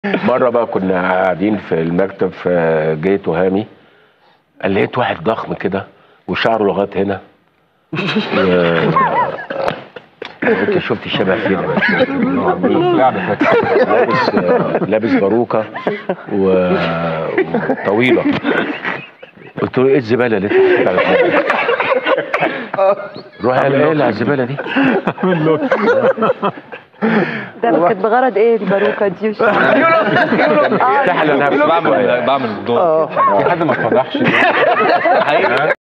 مره بقى كنا قاعدين في المكتب في جيت وهامي قال لقيت واحد ضخم كده وشعره لغايه هنا و... انت شفت الشبه فين لابس لابس باروكه و... وطويله قلت له ايه الزباله اللي انت حطيتها على دماغك؟ روح قال ايه على الزباله دي ده كانت بغرض ايه الباروكه دي وش استحلى نفسه بعمل بعمل الدور في حد ما اتفضحش